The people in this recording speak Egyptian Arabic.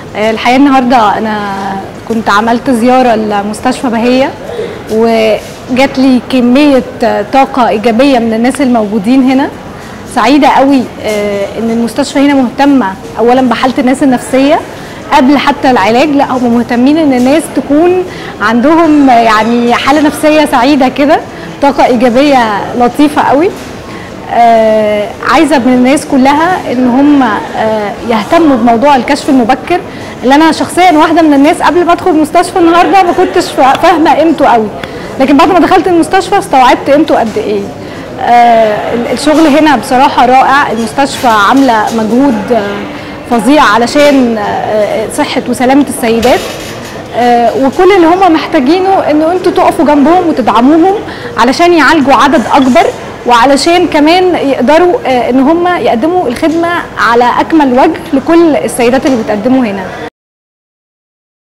آه، الحقيقه النهارده انا كنت عملت زياره لمستشفى بهيه وجات لي كميه آه، طاقه ايجابيه من الناس الموجودين هنا سعيده قوي آه، ان المستشفى هنا مهتمه اولا بحاله الناس النفسيه قبل حتى العلاج لا هم مهتمين ان الناس تكون عندهم آه، يعني حاله نفسيه سعيده كده طاقه ايجابيه لطيفه قوي آه عايزه من الناس كلها ان هم آه يهتموا بموضوع الكشف المبكر اللي انا شخصيا واحده من الناس قبل ما ادخل المستشفى النهارده ما كنتش فا- فاهمه قيمته قوي لكن بعد ما دخلت المستشفى استوعبت قيمته قد ايه آه ال- الشغل هنا بصراحه رائع المستشفى عامله مجهود آه فظيع علشان آه صحه وسلامه السيدات آه، وكل اللي هم محتاجينه انه انتوا تقفوا جنبهم وتدعموهم علشان يعالجوا عدد اكبر وعلشان كمان يقدروا آه، ان هم يقدموا الخدمه على اكمل وجه لكل السيدات اللي بتقدموا هنا